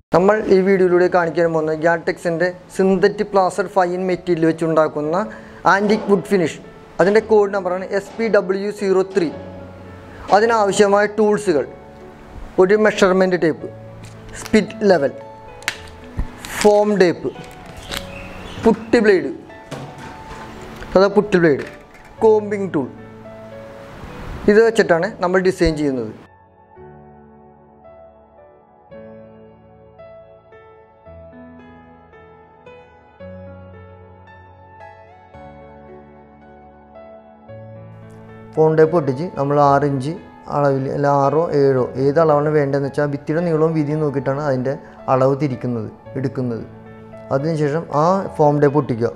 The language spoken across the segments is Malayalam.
നമ്മൾ ഈ വീഡിയോയിലൂടെ കാണിക്കാൻ പോകുന്നത് ഗ്യാടെക്സിൻ്റെ സിന്തറ്റിക് പ്ലാസ്റ്റർ ഫൈൻ മെറ്റീരിയൽ വെച്ചുണ്ടാക്കുന്ന ആൻറ്റിക് വുഡ് ഫിനിഷ് അതിൻ്റെ കോഡ് നമ്പറാണ് S P W zero three അതിനാവശ്യമായ ടൂൾസുകൾ ഒരു measurement tape spirit level foam tape putty blade അതാ പുട്ടി ബ്ലേഡ് കോമ്പിംഗ് ടൂൾ ഇത് വെച്ചിട്ടാണ് നമ്മൾ ഡിസൈൻ ചെയ്യുന്നത് ഫോൺ ടേപ്പ് ഒട്ടിച്ച് നമ്മൾ ആറ് ഇഞ്ച് അളവിൽ അല്ല ആറോ ഏഴോ ഏത് അളവാണ് വേണ്ടതെന്ന് വെച്ചാൽ ഭിത്തിയുടെ നീളവും വീതിയും നോക്കിയിട്ടാണ് അതിൻ്റെ അളവ് തിരിക്കുന്നത് എടുക്കുന്നത് അതിനുശേഷം ആ ഫോം ടേപ്പ് ഒട്ടിക്കുക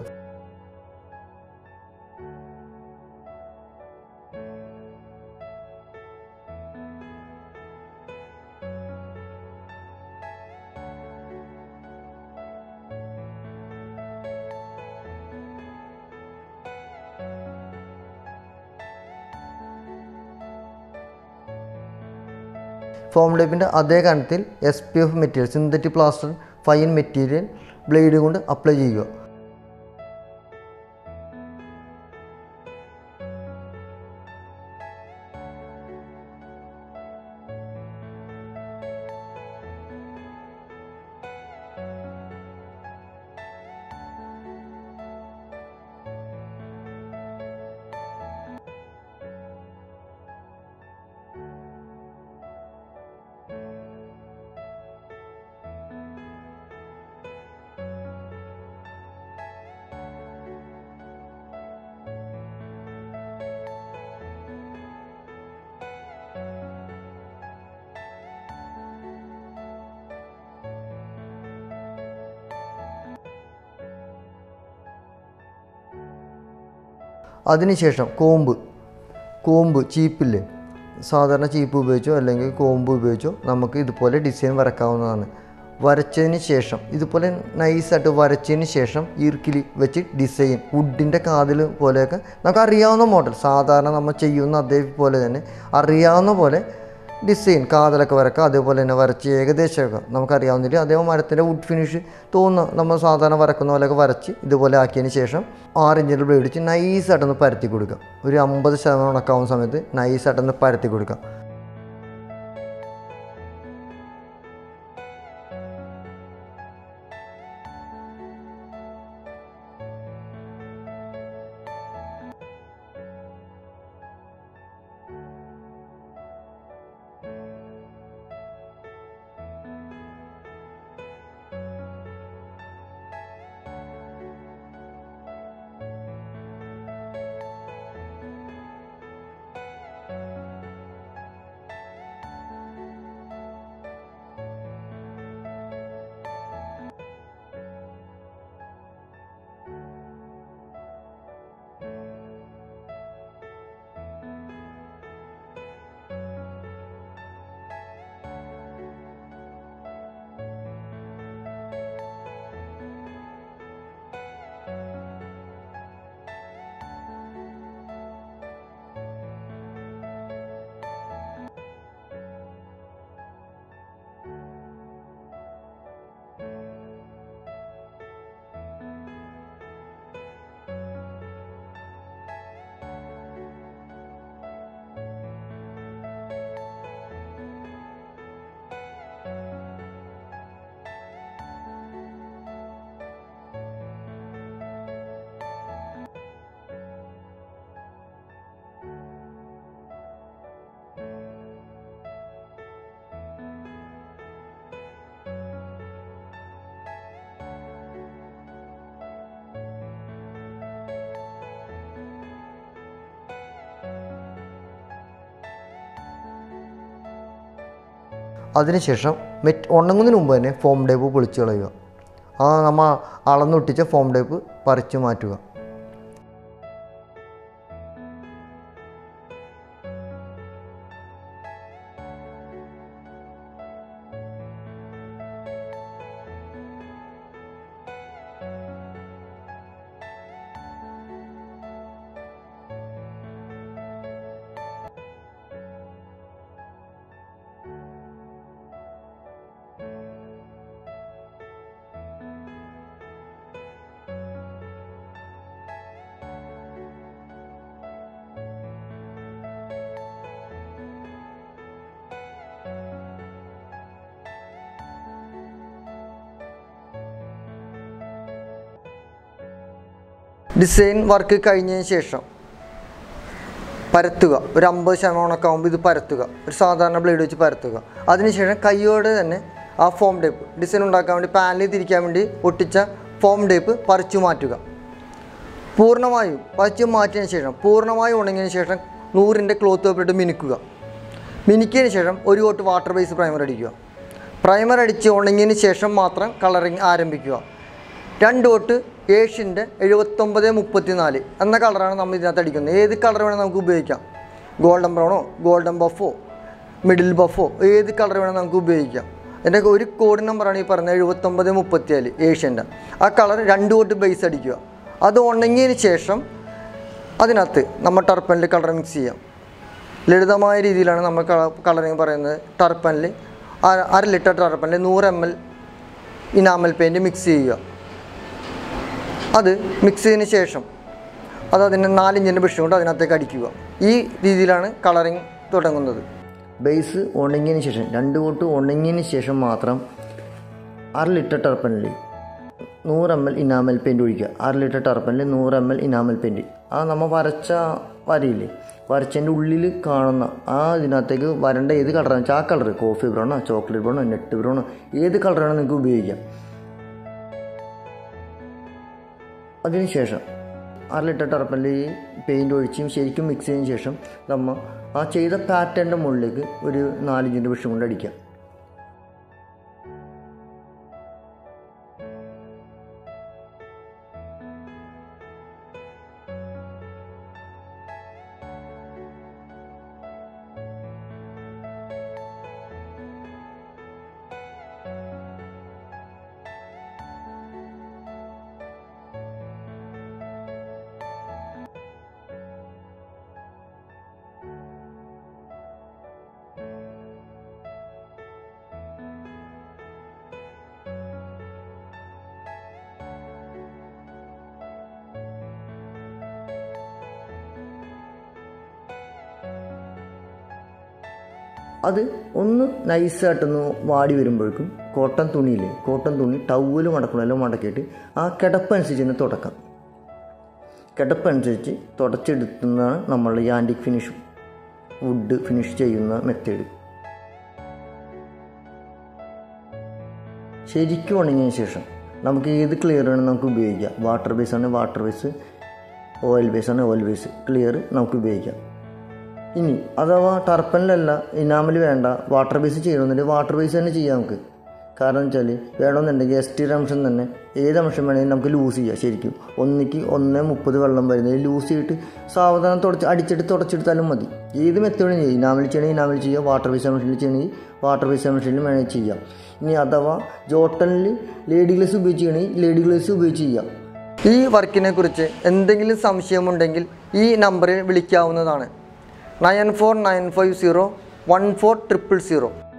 ഫോം ടേപ്പിൻ്റെ അതേ കനത്തിൽ S P F material synthetic plaster fine material blade കൊണ്ട് അപ്ലൈ ചെയ്യുക അതിനുശേഷം കോമ്പ് കോമ്പ് ചീപ്പില്ലേ സാധാരണ ചീപ്പ് ഉപയോഗിച്ചോ അല്ലെങ്കിൽ കോമ്പ് ഉപയോഗിച്ചോ നമുക്ക് ഇതുപോലെ ഡിസൈൻ വരക്കാവുന്നതാണ് വരച്ചതിന് ശേഷം ഇതുപോലെ നൈസായിട്ട് വരച്ചതിന് ശേഷം ഈർക്കിലി വെച്ച് ഡിസൈൻ വുഡിൻ്റെ കാതിൽ പോലെയൊക്കെ നമുക്ക് അറിയാവുന്ന മോഡൽ സാധാരണ നമ്മൾ ചെയ്യുന്ന അതേപോലെ തന്നെ അറിയാവുന്ന പോലെ ഡിസൈൻ കാതലൊക്കെ വരക്കാം അതേപോലെ തന്നെ വരച്ച് ഏകദേശമൊക്കെ നമുക്കറിയാവുന്നില്ല അതേപോലെ മരത്തിൻ്റെ വുഡ് ഫിനിഷ് തോന്നുന്ന നമ്മൾ സാധാരണ വരക്കുന്ന പോലെയൊക്കെ വരച്ച് ഇതുപോലെ ആക്കിയതിന് ശേഷം ആറ് ഇഞ്ചിൻ്റെ ബ്ലേഡ് വെച്ച് നൈസായിട്ടൊന്ന് പരത്തി കൊടുക്കുക ഒരു അമ്പത് ശതമാനം ഉണക്കാവുന്ന സമയത്ത് നൈസായിട്ടൊന്ന് പരത്തി കൊടുക്കുക അതിനുശേഷം മെറ്റ് ഉണങ്ങുന്നതിന് മുമ്പ് തന്നെ ഫോം ടേപ്പ് പൊളിച്ച് കളയുക ആ നമ്മൾ അളന്നൊട്ടിച്ച ഫോം ടേപ്പ് പറിച്ചു മാറ്റുക ഡിസൈൻ വർക്ക് കഴിഞ്ഞതിന് ശേഷം പരത്തുക ഒരു അമ്പത് ശതമാനമൊക്കെ ആകുമ്പോൾ ഇത് പരത്തുക ഒരു സാധാരണ ബ്ലേഡ് വെച്ച് പരത്തുക അതിനുശേഷം കൈയോടെ തന്നെ ആ ഫോം ടേപ്പ് ഡിസൈൻ ഉണ്ടാക്കാൻ വേണ്ടി പാനലിൽ തിരിക്കാൻ വേണ്ടി ഒട്ടിച്ച ഫോം ടേപ്പ് പറിച്ചു മാറ്റുക പൂർണ്ണമായും പറിച്ചു മാറ്റിയതിന് ശേഷം പൂർണ്ണമായും ഉണങ്ങിയതിന് ശേഷം നൂറിൻ്റെ ക്ലോത്ത് പേപ്പറിട്ട് മിനുക്കുക മിനുക്കിയതിന് ശേഷം ഒരു കോട്ട് വാട്ടർ ബേസ് പ്രൈമർ അടിക്കുക പ്രൈമർ അടിച്ച് ഉണങ്ങിയതിന് ശേഷം മാത്രം കളറിങ് ആരംഭിക്കുക രണ്ട് കോട്ട് ഏഷ്യൻ്റെ എഴുപത്തൊമ്പത് മുപ്പത്തിനാല് എന്ന കളറാണ് നമ്മൾ ഇതിനകത്ത് അടിക്കുന്നത് ഏത് കളർ വേണമെങ്കിൽ നമുക്ക് ഉപയോഗിക്കാം ഗോൾഡൻ ബ്രൗണോ ഗോൾഡൻ ബഫോ മിഡിൽ ബഫോ ഏത് കളർ വേണമെങ്കിൽ നമുക്ക് ഉപയോഗിക്കാം എൻ്റെ ഒരു കോഡ് നമ്പറാണ് ഈ പറഞ്ഞത് എഴുപത്തൊമ്പത് മുപ്പത്തിനാല് ഏഷ്യൻ്റെ ആ കളർ രണ്ട് കോട്ട് ബേസ് അടിക്കുക അത് ഉണങ്ങിയതിന് ശേഷം അതിനകത്ത് നമ്മൾ ടർപ്പനിൽ കളർ മിക്സ് ചെയ്യാം ലളിതമായ രീതിയിലാണ് നമ്മൾ കളറിങ് പറയുന്നത് ടർപ്പനിൽ അര ലിറ്റർ ടർപ്പനിൽ നൂറ് M L enamel paint mix ചെയ്യുക അത് മിക്സ് ചെയ്തതിന് ശേഷം അത് അതിൻ്റെ നാലിഞ്ചിൻ്റെ ബ്രഷ് കൊണ്ട് അതിനകത്തേക്ക് അടിക്കുക ഈ രീതിയിലാണ് കളറിങ് തുടങ്ങുന്നത് ബേസ് ഉണങ്ങിയതിന് ശേഷം രണ്ട് കോട്ട് ഉണങ്ങിയതിന് ശേഷം മാത്രം അര ലിറ്റർ ടർപ്പനിൽ നൂറ് എം എൽ ഇനാമൽ പെയിൻറ് ഒഴിക്കുക അര ലിറ്റർ ടർപ്പനിൽ നൂറ് എം എൽ ഇനാമൽ പെയിൻറ് ആ നമ്മൾ വരച്ച വരയില്ലേ വരച്ചതിൻ്റെ ഉള്ളിൽ കാണുന്ന ആ ഇതിനകത്തേക്ക് വരേണ്ട ഏത് കളറാണ് വെച്ചാൽ ആ കളർ കോഫി ബ്രൗണോ ചോക്ലേറ്റ് ബ്രൗണോ നെറ്റ് ബ്രൗണോ ഏത് കളറാണോ നിങ്ങൾക്ക് ഉപയോഗിക്കാം അതിനുശേഷം അര ലിറ്റർ ടർപ്പനിൽ ഈ പെയിൻറ് ഒഴിച്ചും ശരിക്കും മിക്സ് ചെയ്തതിന് ശേഷം നമ്മൾ ആ ചെയ്ത പാറ്റേണിൻ്റെ മുകളിലേക്ക് ഒരു നാലിഞ്ചിൻ്റെ വിഷം കൊണ്ട് അടിക്കാം അത് ഒന്ന് നൈസായിട്ടൊന്ന് വാടി വരുമ്പോഴേക്കും കോട്ടൺ തുണിയില്ലേ കോട്ടൺ തുണി ടവല് മടക്കണമെല്ലാം മടക്കിയിട്ട് ആ കിടപ്പനുസരിച്ച് തന്നെ തുടക്കാം കിടപ്പനുസരിച്ച് തുടച്ചെടുക്കുന്നതാണ് നമ്മൾ ഈ ആൻറ്റിക് ഫിനിഷ് വുഡ് ഫിനിഷ് ചെയ്യുന്ന മെത്തേഡ് ശരിക്കും ഉണങ്ങിയതിന് ശേഷം നമുക്ക് ഏത് ക്ലിയർ വേണം നമുക്ക് ഉപയോഗിക്കാം വാട്ടർ ബേസ് ആണ് വാട്ടർ ബേസ് ഓയിൽ ബേസ് ആണ് ഓയിൽ ബേസ് ക്ലിയർ നമുക്ക് ഉപയോഗിക്കാം ഇനി അഥവാ ടർപ്പനിലല്ല ഇനാമൽ വേണ്ട വാട്ടർ ബേസ് ചെയ്യണമെന്നുണ്ടെങ്കിൽ വാട്ടർ ബേസ് തന്നെ ചെയ്യാം നമുക്ക് കാരണം വെച്ചാൽ വേണമെന്നുണ്ടെങ്കിൽ എസ്റ്റിയുടെ അംശം തന്നെ ഏത് അംശം വേണമെങ്കിലും നമുക്ക് ലൂസ് ചെയ്യാം ശരിക്കും ഒന്നിക്ക് ഒന്ന് മുപ്പത് വെള്ളം വരുന്നത് ലൂസ് ചെയ്തിട്ട് സാവധാനം തുടച്ച് അടിച്ചിട്ട് തുടച്ചെടുത്താലും മതി ഏത് മെത്തേഡും ചെയ്യാം ഇനാമൽ ചെയ്യണമെങ്കിൽ ഇനാമൽ ചെയ്യാം വാട്ടർ ബേസ് മെഷീനിൽ ചെയ്യണമെങ്കിൽ വാട്ടർ ബേസ് മെഷീനിൽ വേണമെങ്കിൽ ചെയ്യാം ഇനി അഥവാ ജോട്ടനിൽ ലേഡി ഗ്ലേസ് ഉപയോഗിച്ച് ചെയ്യണമെങ്കിൽ ലേഡി ഗ്ലേസ് ഉപയോഗിച്ച് ചെയ്യാം ഈ വർക്കിനെ കുറിച്ച് എന്തെങ്കിലും സംശയമുണ്ടെങ്കിൽ ഈ നമ്പറിൽ വിളിക്കാവുന്നതാണ് nine four nine five zero one four triple zero